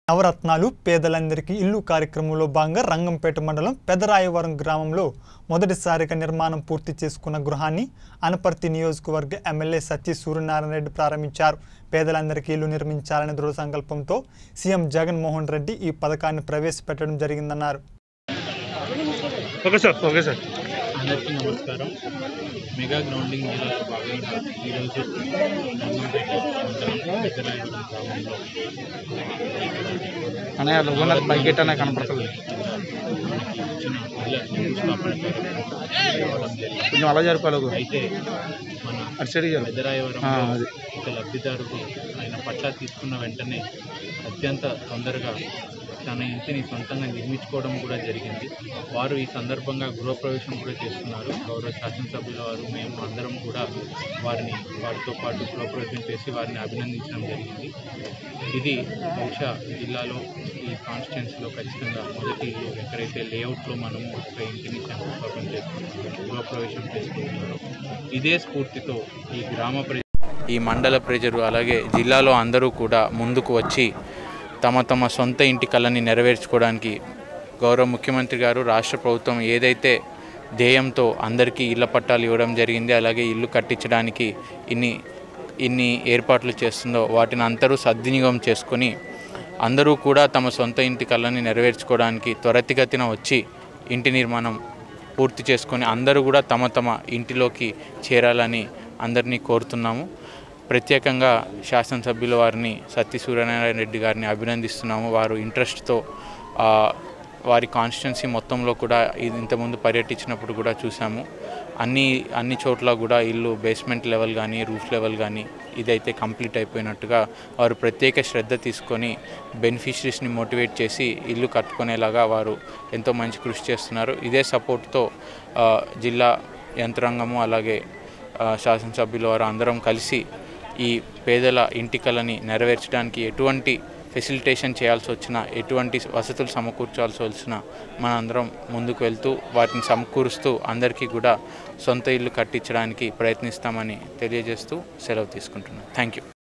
నవరత్నాలు పేదలందరికీ ఇల్లు కార్యక్రమంలో భాగంగా రంగంపేట మండలం పెదరాయవరం గ్రామంలో మొదటిసారిగా నిర్మాణం పూర్తి చేసుకున్న గృహాన్ని అనపర్తి నియోజకవర్గ ఎమ్మెల్యే సత్య సూర్యనారాయణ రెడ్డి ప్రారంభించారు పేదలందరికీ ఇల్లు నిర్మించాలనే దృఢ సంకల్పంతో సీఎం జగన్మోహన్ రెడ్డి ఈ పథకాన్ని ప్రవేశపెట్టడం జరిగిందన్నారు ఓకే సార్ ఓకే సార్ అందరికీ నమస్కారం మెగా గ్రౌండింగ్ మేళాలో భాగంగా ఈరోజు రంగంపేట మండలం పెద్దరాయవరం గ్రామంలో అన్నయ్య లోగోనర్ పైకెట్ అనే కనపడుతుంది ఇచ్చిన ఇళ్ళ శంకుస్థాపన కార్యక్రమం రావడం జరిగింది కొంచెం అలా జరపాలి లోగో. అయితే మన అటు సైడ్ జరుపు. ఆ, పెద్దరాయవరంలో అది. ఒక లబ్ధిదారుడు ఆయన పట్టా తీసుకున్న వెంటనే అత్యంత తొందరగా తన ఇంటిని సొంతంగా నిర్మించుకోవడం కూడా జరిగింది వారు ఈ సందర్భంగా గృహప్రవేశం కూడా చేస్తున్నారు గౌరవ శాసనసభ్యుల వారు మేము అందరం కూడా వారిని వారితో పాటు గృహప్రవేశం చేసి వారిని అభినందించడం జరిగింది ఇది బహుశా జిల్లాలో ఈ కాన్స్టిట్యున్సీలో ఖచ్చితంగా మొదటి ఇల్లు ఎక్కడైతే లేఅవుట్లో మనము ఒక ఇంటిని శంకుస్థాపన చేసుకుంటున్నాము గృహప్రవేశం చేసుకుంటున్నారో ఇదే స్ఫూర్తితో ఈ గ్రామ ప్ర ఈ మండల ప్రజలు అలాగే జిల్లాలో అందరూ కూడా ముందుకు వచ్చి తమ తమ సొంత ఇంటి కళని నెరవేర్చుకోవడానికి గౌరవ ముఖ్యమంత్రి గారు రాష్ట్ర ప్రభుత్వం ఏదైతే ధ్యేయంతో అందరికీ ఇళ్ల పట్టాలు ఇవ్వడం జరిగింది అలాగే ఇల్లు కట్టించడానికి ఇన్ని ఇన్ని ఏర్పాట్లు చేస్తుందో వాటిని అందరూ సద్వినియోగం చేసుకొని అందరూ కూడా తమ సొంత ఇంటి కళని నెరవేర్చుకోవడానికి త్వరితగతిన వచ్చి ఇంటి నిర్మాణం పూర్తి చేసుకొని అందరూ కూడా తమ తమ ఇంటిలోకి చేరాలని అందరినీ కోరుతున్నాము ప్రత్యేకంగా శాసనసభ్యుల వారిని సత్య సూర్యనారాయణ రెడ్డి గారిని అభినందిస్తున్నాము వారు ఇంట్రెస్ట్తో ఆ, వారి కాన్స్టిట్యున్సీ మొత్తంలో కూడా ఇది ఇంతకుముందు పర్యటించినప్పుడు కూడా చూసాము అన్ని అన్ని చోట్ల కూడా ఇల్లు బేస్మెంట్ లెవెల్ కానీ రూఫ్ లెవెల్ కానీ ఇదైతే కంప్లీట్ అయిపోయినట్టుగా వారు ప్రత్యేక శ్రద్ధ తీసుకొని బెనిఫిషరీస్ని మోటివేట్ చేసి ఇల్లు కట్టుకునేలాగా వారు ఎంతో మంచి కృషి చేస్తున్నారు ఇదే సపోర్ట్తో ఆ, జిల్లా యంత్రాంగము అలాగే ఆ, శాసనసభ్యుల వారు అందరం కలిసి ఈ పేదల ఇంటి కళని నెరవేర్చడానికి ఎటువంటి ఫెసిలిటేషన్ చేయాల్సి వచ్చినా ఎటువంటి వసతులు సమకూర్చాల్సి వచ్చినా మనందరం ముందుకు వెళ్తూ వాటిని సమకూరుస్తూ అందరికీ కూడా సొంత ఇల్లు కట్టించడానికి ప్రయత్నిస్తామని తెలియజేస్తూ సెలవు తీసుకుంటున్నాను థ్యాంక్ యూ